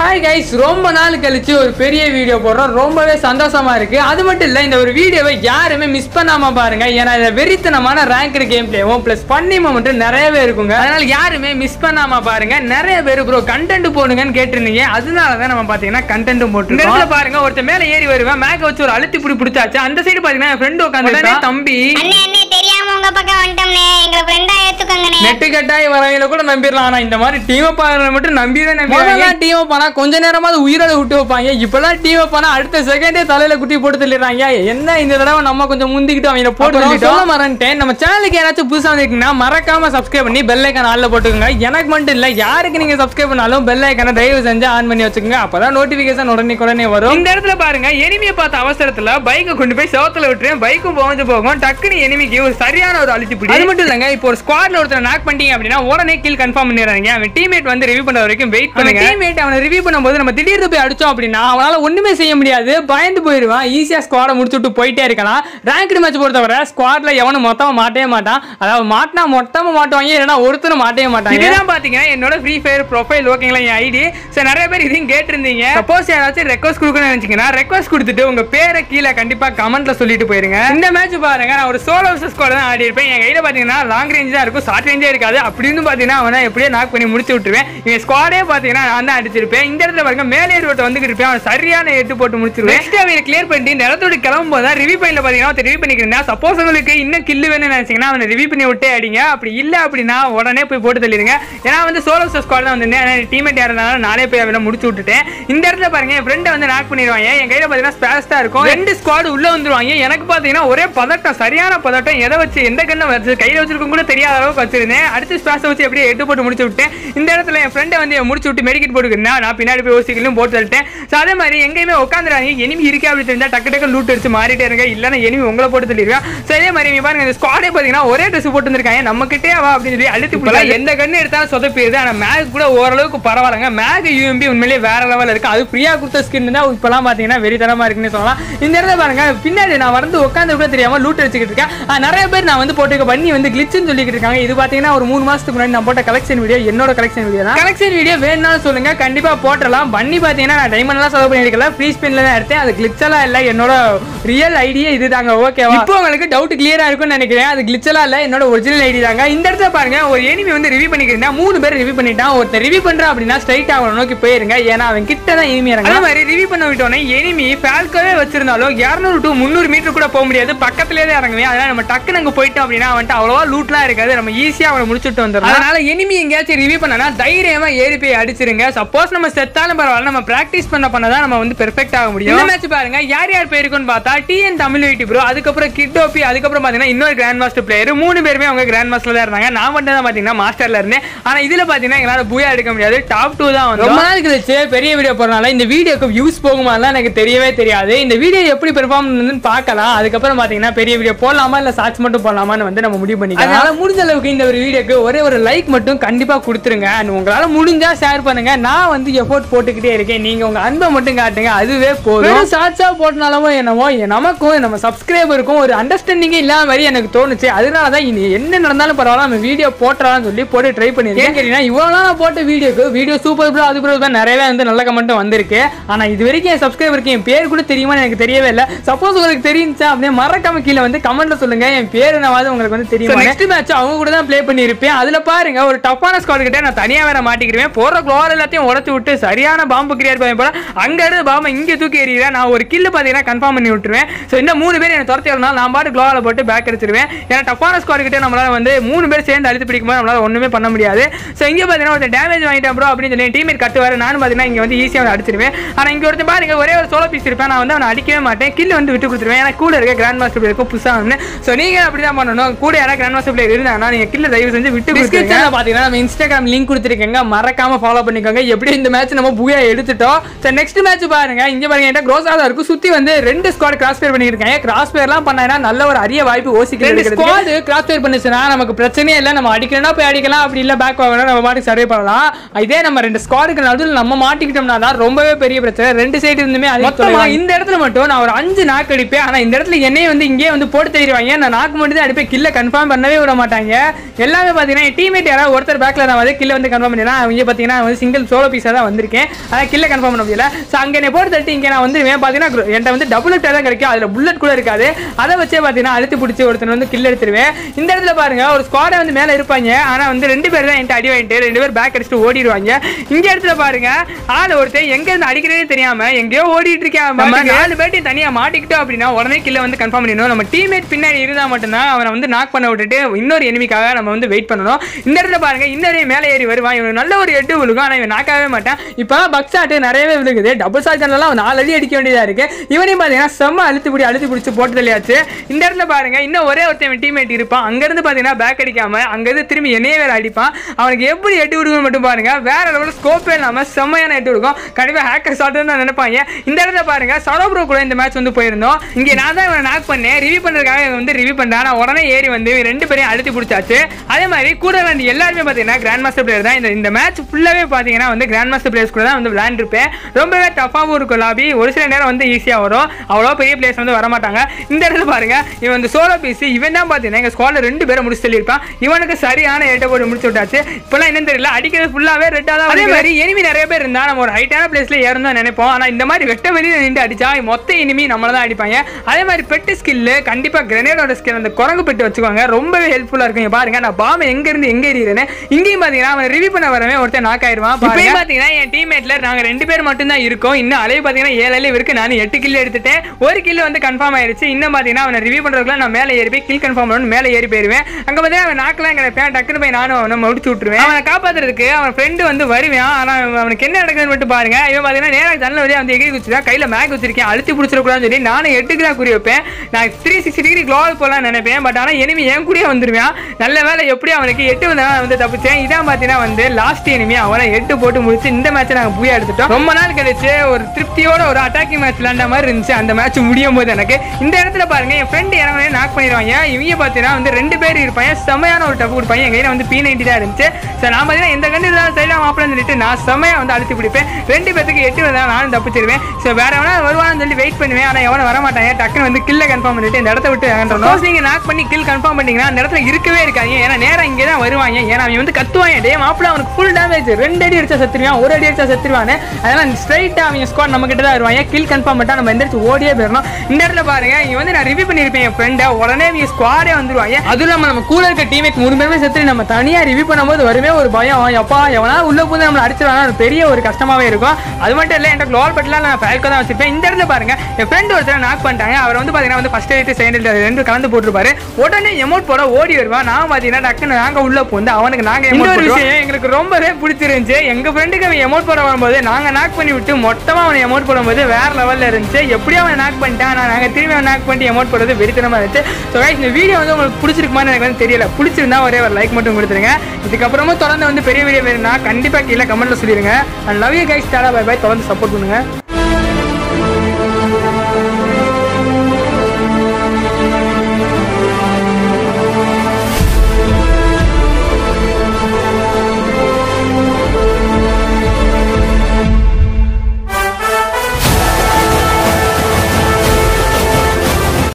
hi guys ரொம்ப நாள் கழிச்சு ஒரு பெரிய வீடியோ போடுறோம் ரொம்பவே சந்தோஷமா இருக்கு அது மட்டும் இல்ல இந்த ஒரு வீடியோவை யாருமே மிஸ் பண்ணாம பாருங்க ஏன்னா இதை வெறித்தனமான ரேங்க் கேம் பிளேவும் பிளஸ் பண்ணி மட்டும் நிறையவே இருக்குங்க அதனால யாருமே மிஸ் பண்ணாம பாருங்க நிறைய பேர் ப்ரோ கண்டென்ட் போடுங்கன்னு கேட்டிருந்தீங்க அதனால தான் நம்ம பாத்தீங்கன்னா கண்டென்ட் போட்டு இந்த இடத்துல பாருங்க ஒருத்தர் மேல ஏறி வருவேன் மேக்க வச்சு ஒரு அழுத்தி பிடி பிடிச்சாச்சு அந்த சைடு பாத்தீங்கன்னா என் ஃப்ரெண்டு உட்காந்து தம்பி அண்ணே அண்ணே தெரியாம உங்க பக்கம் வந்துட்டோம்னே எங்களை ஃப்ரெண்டா ஏத்துக்கோங்கண்ணே நெட்டு கட்டாய் வரையில கூட நம்பிடலாம் ஆனா இந்த மாதிரி டீம் பாருங்க மட்டும் நம்பிதான் நம்பி டீம் பண்ணா கொஞ்ச நேரமாவது உயிரோட விட்டு வைப்பாங்க இப்பெல்லாம் டீம் பண்ணா அடுத்த செகண்டே தலையில குட்டி போட்டு தள்ளிடுறாங்க என்ன இந்த தடவை நம்ம கொஞ்சம் முந்திக்கிட்டு அவங்க போட்டு சொல்ல மறந்துட்டேன் நம்ம சேனலுக்கு யாராச்சும் புதுசா வந்திருக்கீங்கன்னா மறக்காம சப்ஸ்கிரைப் பண்ணி பெல் ஐக்கான் ஆல்ல போட்டுக்கோங்க எனக்கு மட்டும் இல்ல யாருக்கு நீங்க சப்ஸ்கிரைப் பண்ணாலும் பெல் ஐக்கான தயவு செஞ்சு ஆன் பண்ணி வச்சுக்கோங்க அப்பதான் நோட்டிபிகேஷன் உடனே உடனே வரும் இந்த இடத்துல பாருங்க எனிமியை பார்த்த அவசரத்துல பைக்கை கொண்டு போய் செவத்துல விட்டுறேன் பைக்கும் போஞ்சு போகும் டக்குனு எனிமிக்கு ஒரு சரியான ஒரு அழுத்தி பிடி அது மட்டும் இல்லங்க இப்போ ஒரு ஸ்குவாட்ல ஒருத்தர் நாக் பண்ணிட்டீங்க அப்படின்னா உடனே கில் கன்ஃபார்ம் பண்ணிடுறாங்க அவன் டீம்மேட் வந்து ரிவ்யூ பண்ற வரைக்கும் வெயிட் பண்ணுங்க டீம்மேட் அவனை ரிவ்யூ பண்ணும்போது நம்ம திடீர்னு போய் அடிச்சோம் அப்படின்னா அவனால ஒண்ணுமே செய்ய முடியாது பயந்து போயிடுவான் ஈஸியா ஸ்குவாட முடிச்சு விட்டு போயிட்டே இருக்கலாம் ரேங்க்டு மேட்ச் பொறுத்தவரை ஸ்குவாட்ல எவனும் மொத்தமா மாட்டவே மாட்டான் அதாவது மாட்டினா மொத்தமா மாட்டுவாங்க இல்லைன்னா ஒருத்தரும் மாட்டவே மாட்டாங்க இதுதான் பாத்தீங்கன்னா என்னோட ஃப்ரீ ஃபயர் ப்ரொஃபைல் ஓகேங்களா என் ஐடி சரி நிறைய பேர் இதையும் கேட்டிருந்தீங்க சப்போஸ் யாராச்சும் ரெக்வஸ்ட் கொடுக்கணும்னு நினைச்சீங்கன்னா ரெக்வஸ்ட் கொடுத்துட்டு உங்க பேரை கீழே கண்டிப்பா கமெண்ட்ல சொல்லிட்டு போயிருங்க இந்த மேட்ச் பாருங்க நான் ஒரு சோலோ வர்சஸ் ஸ்குவாட் தான் ஆடி இருப்பேன் என் கையில பாத்தீங்கன்னா லாங் ரேஞ்ச் தான் இருக்கும் ஷார்ட் ரேஞ்சே இருக்காது அப்படின்னு பாத்தீங்கன்னா அவனை எப்படியே நாக் பண்ணி முடிச்சு விட்டுருவேன் இவன் ஸ்குவாடே பாத்தீங்கன்னா நான் தான் அடிச்சிருப்பேன் இந்த இடத்துல பாருங்க மேலே ரோட்ட வந்துகிட்டு இருப்பேன் அவன் சரியான எட்டு போட்டு முடிச்சிருவேன் நெக்ஸ்ட் அவனை கிளியர் பண்ணிட்டு நிலத்தோடு கிளம்பும் போது ரிவ்யூ பண்ணில பாத்தீங்கன்னா ஒருத்தர் ரிவ்யூ பண்ணிக்கிறேன் சப்போஸ் உங்களுக்கு இன்னும் கில்லு வேணும்னு நினைச்சீங்கன்னா அவனை ரிவ்யூ பண்ணி விட்டே அடிங்க அப்படி இல்ல அப்படின்னா உடனே போய் போட்டு தள்ளிடுங்க ஏன்னா வந்து சோலோ ஸ்குவாட் தான் வந்து டீமேட் யாருனாலும் நானே போய் அவனை முடிச்சு விட்டுட்டேன் இந்த இடத்துல பாருங்க என் ஃப்ரெண்டை வந்து நாக் பண்ணிடுவாங்க என் கையில பாத்தீங்கன்னா ஸ்பேஸ் தான் இருக்கும் ரெண்டு ஸ்குவாட் உள்ள வந்துருவாங்க எனக்கு பாத்தீங்கன்னா ஒரே பதட்டம் சரியான பதட்டம் எதை வச்சு எந்த கண்ணை வச்சு கையில வச்சிருக்கும் கூட தெரியாத அளவுக்கு வச்சிருந்தேன் அடுத்து ஸ்பேஸ் வச்சு எப்படியே எட்டு போட்டு முடிச்சு விட்டேன் இந்த இடத்துல என் ஃப்ரெண்டை வந்து முடிச்சு விட்டு மெடிக்கெட் போட்டுக்கிறேன் நான் பின்னாடி போய் ஓசிக்கலும் போட்டு தள்ளிட்டேன் ஸோ அதே மாதிரி எங்கேயுமே உட்காந்துறாங்க எனிமி இருக்கே அப்படி தெரிஞ்சா டக்கு டக்கு லூட் அடிச்சு மாறிட்டே இருங்க இல்லைன்னா எனிமி உங்களை போட்டு தள்ளிடுவேன் ஸோ இதே மாதிரி இங்க பாருங்க இந்த ஸ்குவாடே பாத்தீங்கன்னா ஒரே ட்ரெஸ் போட்டு வந்திருக்காங்க நம்ம கிட்டே வா அப்படின்னு சொல்லி அழுத்தி போடலாம் எந்த கண்ணு எடுத்தாலும் சொதப்பிடுது ஆனா மேக் கூட ஓரளவுக்கு பரவாயில்லைங்க மேக் யூஎம்பி உண்மையிலேயே வேற லெவல் இருக்கு அது ஃப்ரீயா கொடுத்த ஸ்கின் தான் இப்பெல்லாம் பாத்தீங்கன்னா வெறித்தனமா இருக்குன்னு சொல்லலாம் இந்த இடத்துல பாருங்க பின்னாடி நான் வந்து உட்காந்து கூட தெரியாம லூட் அடிச்சுக்கிட்டு இருக்கேன் ஆ, நிறைய பேர் நான் வந்து போட்டு பண்ணி வந்து கிளிச்சுன்னு சொல்லிக்கிட்டு இருக்காங்க இது பாத்தீங்கன்னா ஒரு மூணு மாசத்துக்கு முன்னாடி நான் போட்ட கலெக்ஷன் வீடியோ என்னோட கலெக்ஷன் வீடியோ தான் கலெக்ஷன் வீடியோ வேணும்னாலும் சொல்லுங்க கண்டிப்பா போட்டுடலாம் பண்ணி பாத்தீங்கன்னா நான் டைமண்ட் எல்லாம் செலவு பண்ணிருக்கல ஃப்ரீ ஸ்பின்ல தான் எடுத்தேன் அது கிளிச் எல்லாம் இல்ல என்னோட ரியல் ஐடியே இதுதாங்க ஓகேவா இப்போ உங்களுக்கு டவுட் கிளியரா இருக்கும்னு நினைக்கிறேன் அது கிளிச் எல்லாம் இல்ல என்னோட ஒரிஜினல் ஐடி தாங்க இந்த இடத்துல பாருங்க ஒரு எனிமி வந்து ரிவ்யூ பண்ணிக்கிறேன் மூணு பேர் ரிவ்யூ பண்ணிட்டான் ஒருத்தர் ரிவ்யூ பண்றான் அப்படின்னா ஸ்ட்ரைட் அவனை நோக்கி போயிருங்க ஏன்னா அவன் கிட்ட தான் எனிமி இறங்க அதே மாதிரி ரிவ்யூ பண்ண விட்டோன்னே எனிமி ஃபால்கோவே வச்சிருந்தாலும் இரநூறு டு முந்நூறு மீட்டர் கூட போக முடியாது பக்கத்துலேயே தான் இறங்குவேன் அதனால நம்ம டக்குன்னு அங்க போயிட்டோம் அப்படின்னா அவன்ட்டு அவ்வளவா லூட்லாம் இருக்காது நம்ம ஈஸியா அவனை முடிச்சுட்டு வந்துடலாம் அதனால எனிமி எங்கேயாச்சும் ரிவ்யூ பண்ணனா தைரியமா ஏறி போய் அடிச்சிருங்க சப்போஸ் நம்ம செத்தாலும் பரவாயில்ல நம்ம பிராக்டிஸ் பண்ண பண்ண தான் நம்ம வந்து பெர்ஃபெக்ட் ஆக முடியும் இந்த மேட்ச் பாருங்க யார் யார் போயிருக்குன்னு பார்த்தா டிஎன் தமிழ் ஐடி ப்ரோ அதுக்கப்புறம் கிட்டோபி அதுக்கப்புறம் பாத்தீங்கன்னா இன்னொரு கிராண்ட் மாஸ்டர் பிளேயர் மூணு பேருமே அவங்க கிராண்ட் மாஸ்டர்ல தான் இருந்தாங்க நான் மட்டும் தான் பாத்தீங்கன்னா மாஸ்டர்ல இருந்தேன் ஆனா இதுல பாத்தீங்கன்னா எங்களால பூயா எடுக்க முடியாது டாப் டூ தான் வந்து ரொம்ப நாள் கழிச்சு பெரிய வீடியோ போறனால இந்த வீடியோக்கு வியூஸ் போகுமாலாம் எனக்கு தெரியவே தெரியாது இந்த வீடியோ எப்படி பெர்ஃபார்ம் பார்க்கலாம் அதுக்கப்புறம் பாத்தீங்கன்னா பெரிய வீடியோ போடலாமா இல்ல ஷார்ட்ஸ் மட்டும் போடலாமான்னு வந்து நம்ம முடிவு பண்ணிக்கலாம் அதனால முடிஞ்ச அளவுக்கு இந்த ஒரு வீடியோக்கு ஒரே ஒரு லைக் மட்டும் கண்டிப்பா கொடுத்துருங்க and உங்களால முடிஞ்சா ஷேர் பண்ணுங்க நான் வந்து எஃபோர்ட் போட்டுக்கிட்டே இருக்கேன் நீங்க உங்க அன்பை மட்டும் காட்டுங்க அதுவே போதும் ஷார்ட்ஸா போட்டனாலவோ என்னவோ நமக்கும் நம்ம சப்ஸ்கிரைபருக்கும் ஒரு அண்டர்ஸ்டாண்டிங்கே இல்லாத மாதிரி எனக்கு தோணுச்சு அதனால தான் இனி என்ன நடந்தாலும் பரவாயில்ல நம்ம வீடியோ போட்டுறான்னு சொல்லி போட்டு ட்ரை பண்ணிருக்கேன் கேட்டீங்கன்னா இவ்வளவு நாள் நான் போட்ட வீடியோக்கு வீடியோ சூப்பர் ப்ரோ அது ப்ரோ நிறையவே வந்து நல்ல கமெண்ட்டும் வந்திருக்கு ஆனா இது வரைக்கும் என் சப்ஸ்கிரைபருக்கு என் பேர் கூட தெரியுமான்னு எனக்கு தெரியவே இல்லை சப்போஸ் உங்களுக்கு தெரியுச்சா அப்படியே மறக்காம கீழே வந்து கமெண்ட்ல சொல்லுங்க என் பேர் என்னவாது உங்களுக்கு வந்து தெரியும் நெக்ஸ்ட் மேட்ச் அவங்க கூட தான் ப்ளே பண்ணியிருப்பேன் அதுல பாருங்க ஒரு டஃப்பான ஸ்குவாட் கிட்ட நான் தனியா வேற மாட்டிக்கிறேன் போற குளோர் எல்லாத்தையும் உடச்சு விட்டு சரியான பாம்பு கிரியேட் பண்ணி போல அங்க இருந்து பாம்பை இங்க தூக்கி எறிகிறேன் நான் ஒரு கில்லு பாத்தீங்கன்னா கன்ஃபார்ம் பண்ணி விட்டுருவேன் ஸோ இந்த மூணு பேர் என்ன துரத்தி வரணும் நான் பாட்டு குளோவில் போட்டு பேக் அடிச்சிருவேன் ஏன்னா டஃப்பான ஸ்குவாட் கிட்ட நம்மளால வந்து மூணு பேர் சேர்ந்து அழுத்து பிடிக்கும் போது நம்மளால ஒண்ணுமே பண்ண முடியாது ஸோ இங்க பாத்தீங்கன்னா ஒருத்தன் டேமேஜ் வாங்கிட்டேன் ப்ரோ அப்படின்னு சொல்லி டீமேட் கட்டுவாரு நானும் பாத்தீங்கன்னா இங்க வந்து ஈஸியாக வந்து அடிச்சிருவேன் ஆனா இங்க ஒருத்தன் பாருங்க ஒரே ஒரு சோலோ பீஸ் இருப்பேன் நான் வந்து அவனை அடிக்கவே மாட்டேன் கில் வந்து விட்டு கொடுத்துருவேன் ஏன்னா கூட இருக்க கிராண்ட் மாஸ்டர் பிளேயருக்கும் புதுசாக வந்து ஸோ நீங்க அப்படிதான் பண்ணணும் கூட யாராவது கிராண்ட் மாஸ்டர் பிளேயர் இருந்தாங்கன்னா நீங்க கில்ல தயவு செஞ்சு விட்டு டிஸ்கிரிப்ஷனில் பாத்தீங்கன்னா நம்ம இன்ஸ்டாகிராம் லிங்க் கொடுத்துருக்கேங்க மறக்காம ஃபாலோ பண்ணிக்கோங்க எப்படி இந்த மேட்ச் நம்ம பூயா எடுத்துட்டோம் ஸோ நெக்ஸ்ட் மேட்ச் பாருங்க இங்க பாருங்க என்கிட்ட க்ரோஸா தான் இருக்கும் சுத்தி வந்து ரெண்டு ஸ்குவாட் கிராஸ் பேர் பண்ணிருக்காங்க கிராஸ் பேர்லாம் பண்ணா நல்ல ஒரு அரிய வாய்ப்பு ஓசிக்க ஸ்குவாட் கிராஸ் பேர் பண்ணுச்சுன்னா நமக்கு பிரச்சனையே இல்லை நம்ம அடிக்கணும்னா போய் அடிக்கலாம் அப்படி இல்ல பேக் வாங்கணும் நம்ம பாட்டுக்கு சர்வே பண்ணலாம் இதே நம்ம ரெண்டு ஸ்குவாடுக்கு நடுவில் நம்ம மாட்டிக்கிட்டோம்னா தான் ரொம்பவே பெரிய பிரச்சனை ரெண்டு சைடு இருந்துமே அது இந்த இடத்துல மட்டும் நான் ஒரு அஞ்சு நாக்கு அடிப்பேன் ஆனா இந்த இடத்துல என்னைய வந்து இங்கே வந்து போட்டு தெரிவாங்க நான் நாக்கு மட்டும் தான் அடிப்பேன் கில்ல கன்ஃபார்ம் பண்ணவே விட மாட்டாங்க எல்லாமே பார்த்தீங்கன்னா என் டீமேட் யாராவது ஒருத்தர் பேக்கில் நான் வந்து கில்ல வந்து கன்ஃபார்ம் பண்ணிடலாம் அவங்க பார்த்தீங்கன்னா நான் வந்து சிங்கிள் சோலோ பீஸாக தான் வந்திருக்கேன் அதான் கில்ல கன்ஃபார்ம் பண்ண முடியல ஸோ அங்கே என்னை போட்டு தட்டி இங்கே நான் வந்து பார்த்தீங்கன்னா gro- என்கிட்ட வந்து டபுள் தான் கிடைக்கும் அதில் புல்லட் கூட இருக்காது அதை வச்சே பார்த்தீங்கன்னா அழுத்தி பிடிச்சி ஒருத்தர் வந்து கில் எடுத்துருவேன் இந்த இடத்துல பாருங்க ஒரு ஸ்குவாடை வந்து மேலே இருப்பாங்க ஆனால் வந்து ரெண்டு பேர் தான் என்கிட்ட அடி வாங்கிட்டு ரெண்டு பேர் பேக் அடிச்சுட்டு ஓடிடுவாங்க இந்த இடத்துல பாருங்க ஆள் ஒருத்தன் எங்க இருந்து அடிக்கிறதே தெரியாம எங்கேயோ ஓடிட்டு இருக்கேன் நம்ம நாலு பேர்ட்டையும் தனியாக மாட்டிக்கிட்டோம் அப்படின்னா உடனே கில்ல வந்து கன்ஃபார்ம் பண்ணிடணும் நம்ம டீம்மேட் பின்னாடி இருந்தா மட்டும்தான் அவனை வந்து நாக் பண்ண விட்டுட்டு இன்னொரு எனிமிக்காக நம்ம வந்து வெயிட் பண்ணணும் இந்த இடத்துல பாருங்க இன்னொரு மேலே ஏறி வருவான் இவன் நல்ல ஒரு எட்டு விழுகும் ஆனால் இவன் நாக்காவே மாட்டான் இப்போ பக் ஷாட் நிறையவே விழுகுது டபுள் ஷாட் எல்லாம் நாலு அடி அடிக்க வேண்டியதா இருக்கு இவனையும் பார்த்தீங்கன்னா செம்ம அழுத்தி பிடி அழுத்தி பிடிச்சி போட்டு தள்ளியாச்சு இந்த இடத்துல பாருங்க இன்னும் ஒரே ஒருத்தன் டீம்மேட் இருப்பான் அங்கிருந்து பார்த்தீங்கன்னா பேக் அடிக்காம அங்கிருந்து திரும்பி என்னையே வேற அடிப்பான் அவனுக்கு எப்படி எட்டு விடுவோம் மட்டும் பாருங்க வேற லெவலில் ஸ்கோப்பே இல்லாம செம்மையான எட்டு விடுக்கும் கண்டிப்பாக ஹேக்கர் ஷாட்னு தான் நினைப்பாங்க இந்த இடத்துல பாருங்க சடோ ப்ரோ கூட இந்த மேட்ச் வந்து போயிருந்தோம் இங்கே நான் தான் இவனை நாக் பண்ணேன் ரிவ்யூ பண்ணுறதுக்காக இவன் வந்து ரிவ்யூ பண்ணேன் ஆனால் உடனே ஏறி வந்து இவன் ரெண்டு பேரையும் அழுத்தி பிடிச்சாச்சு அதே மாதிரி கூட விளையாண்டு எல்லாருமே பார்த்தீங்கன்னா கிராண்ட் மாஸ்டர் பிளேயர் தான் இந்த இந்த மேட்ச் ஃபுல்லாகவே பார்த்தீங்கன்னா வந்து கிராண்ட் மாஸ்டர் பிளேயர்ஸ் கூட தான் வந்து விளையாண்டுருப்பேன் ரொம்பவே டஃபாகவும் இருக்கும் லாபி ஒரு சில நேரம் வந்து ஈஸியாக வரும் அவ்வளோ பெரிய பிளேயர்ஸ் வந்து வரமாட்டாங்க இந்த இடத்துல பாருங்க இவன் வந்து சோலோ பீஸ் இவன் தான் பார்த்தீங்கன்னா எங்கள் ஸ்குவாடில் ரெண்டு பேரை முடிச்சு சொல்லியிருப்பான் இவனுக்கு சரியான ஏட்ட போட்டு முடிச்சு விட்டாச்சு இப்போலாம் என்னன்னு தெரியல அடிக்கிறது ஃபுல்லாகவே ரெட்டாக தான் அதே மாதிரி எனிமி நிறைய பேர் இருந்தால் நம்ம ஒரு ஹைட்டான பிளேஸ்ல ஏறும் தான் நினைப்போம் ஆனால் இந்த மாதிரி வெட்ட வெளியில் நின்று அடிச்சா மொத்த இனிமி நம்மள தான் அடிப்பாங்க அதே மாதிரி பெட்டு ஸ்கில்லு கண்டிப்பாக கிரனேடோட ஸ்கில் அந்த குரங்கு பெட்டு வச்சுக்கோங்க ரொம்பவே ஹெல்ப்ஃபுல்லாக இருக்கும் இங்க பாருங்க நான் பாம்பு எங்க இருந்து எங்க எறிகிறேன்னு இங்கேயும் பார்த்தீங்கன்னா அவன் ரிவ்யூ பண்ண வரவே ஒருத்தன் நாக் ஆயிருவான் இப்பயும் பார்த்தீங்கன்னா என் டீம்மேட்ல நாங்கள் ரெண்டு பேர் மட்டும் தான் இருக்கோம் இன்னும் அலைவு பார்த்தீங்கன்னா ஏழு அலைவு இருக்கு நான் எட்டு கில் எடுத்துட்டேன் ஒரு கில் வந்து கன்ஃபார்ம் ஆயிருச்சு இன்னும் பார்த்தீங்கன்னா அவனை ரிவ்யூ பண்ணுறதுக்குள்ள நான் மேலே ஏறி போய் கில் கன்ஃபார்ம் பண்ணணும் மேலே ஏறி போயிருவேன் அங்கே பார்த்தீங்கன்னா அவன் நாக்கெல்லாம் கிடைப்பேன் டக்குன்னு போய் நானும் அவனை முடிச்சு விட்டுருவேன் அவனை காப்பாத்துறதுக்கு அவன் ஃப்ரெண்டு வந்து வருவான் ஆனால் அவனுக்கு என்ன நடக்குதுன்னு மட்டும் பாருங்க இவன் பார்த்தீங்கன்னா நேராக ஜன்னல் வழியாக வந்து எகிரி குச்சிருக்கான் கையில் மேக் வச்சிருக்கேன் அழுத்தி பிடிச்சிடக்கூடாதுன்னு சொல்லி நானும் எட்டுக்கு தான் குறி வைப்பேன் நான் த்ரீ சிக்ஸ்டி டிகிரி க்ளோவல் போகலாம்னு நினைப்பேன் பட் ஆனால் எனிமி என் கூடயே வந்துருவான் நல்ல வேலை எப்படி அவனுக்கு எட்டு வந்தா வந்து தப்பிச்சேன் இதான் பார்த்தீங்கன்னா வந்து லாஸ்ட் எனிமி அவனை எட்டு போட்டு முடிச்சு இந்த மேட்சை நாங்கள் புயா எடுத்துட்டோம் ரொம்ப நாள் கழிச்சு ஒரு திருப்தியோட ஒரு அட்டாக்கிங் மேட்ச் விளாண்ட மாதிரி இருந்துச்சு அந்த மேட்ச் முடியும் போது எனக்கு இந்த இடத்துல பாருங்க என் ஃப்ரெண்டு இறங்கவே நாக் பண்ணிடுவாங்க இவங்க பார்த்தீங்கன்னா வந்து ரெண்டு பேர் இருப்பாங்க செமையான ஒரு டப்பு கொடுப்பாங்க என் கையில் வந்து பி நைன்டி தான் இருந்துச்சு ஸோ நான் பார்த்தீங்கன்னா எந்த கண்டு இருந்தாலும் சைடாக மாப்பிளன்னு சொல்லிட்டு நான் செமையா வந்து அழுத்தி பிடிப்பேன் ரெண்டு பேத்துக்கு எட்டு வந்தா நானும் தப்பிச்சிருவேன் ஸோ வேற எவனா வருவான்னு சொல்லி வெயிட் பண்ணுவேன் ஆனால் எவனும் வர மாட்டாங்க டக்குன்னு வந்து கில்ல கன்ஃபார்ம் பண்ணிட்டு இந்த இடத்த விட்டு இறங்கணும் நீங்க நாக் பண்ணி கில் கன்ஃபார்ம் பண்ணீங்கன்னா அந்த இடத்துல இருக்கவே இருக்காங்க ஏன்னா நேரா இங்கே தான் வருவாங்க ஏன்னா அவன் வந்து கத்துவாங்க டே மாப்பிள அவனுக்கு ஃபுல் டேமேஜ் ரெண்டு அடி அடிச்சா செத்துருவான் ஒரு அடி அடிச்சா செத்துருவானு அதெல்லாம் ஸ்ட்ரைட்டா அவங்க ஸ்குவாட் நம்ம கிட்ட தான் வருவாங்க கில் கன்ஃபார்ம் பண்ணிட்டா நம்ம எந்திரிச்சு ஓடியே போயிடணும் இந்த இடத்துல பாருங்க இங்க வந்து நான் ரிவ்யூ பண்ணியிருப்பேன் என் ஃப்ரெண்டை உடனே இவங்க ஸ்குவாடே வந்துருவாங்க அதுவும் இல்லாம நம்ம கூட இருக்க டீமேட் மூணு பேருமே செத்து நம்ம தனியா ரிவ்யூ பண்ணும்போது வருமே ஒரு பயம் எப்பா எவனா உள்ள போது நம்மள அடிச்சிருவாங்க அது பெரிய ஒரு கஷ்டமாவே இருக்கும் அது மட்டும் இல்லை என்கிட்ட க்ளோல் பட்டிலாம் நான் ஃபேல்கோ தான் வச்சிருப்பேன் இந்த இடத்துல பாருங்க என் ஃப்ரெண்ட் ஒருத்தர் நாக் பண்ணிட்டாங்க அவர் வந்து பாத்தீங்கன்னா வந்து ஃபர்ஸ்ட் எய்ட் செகண்ட் ரெண்டு கலந்து போட்டிருப்பாரு உடனே எமௌண்ட் போட ஓடி வருவான் நான் பாத்தீங்கன்னா டக்குன்னு நாங்க உள்ள போந்து அவனுக்கு நாங்க இன்னொரு விஷயம் எங்களுக்கு ரொம்பவே பிடிச்சிருந்துச்சு எங்க ஃப்ரெண்டுக்கு அவன் எமௌண்ட் போட வரும்போது நாங்க நாக் பண்ணி விட்டு மொத்தமா அவனை எமௌண்ட் போடும்போது வேற லெவல்ல இருந்துச்சு எப்படியும் அவன் நாக் பண்ணிட்டான் ஆனா நாங்க திரும்பி அவன் நாக் பண்ணிட்டு எமௌண்ட் போடுறது வெறித்தனமா இருந்துச்சு ஸோ இந்த வீடியோ வந்து உங்களுக்கு பிடிச்சிருக்குமான்னு எனக்கு வந்து தெரியல பிடிச்சிருந்தா ஒரே ஒரு லைக் மட்டும் கொடுத்துருங்க இதுக்கப்புறமும் தொடர்ந்து வந்து பெரிய வீடியோ வேணும்னா கண்டிப்பா கீழே கமெண்ட்ல சொல்லிருங்க and love you guys tata bye bye தொடர்ந்து சப்போர்ட் பண்ணுங்க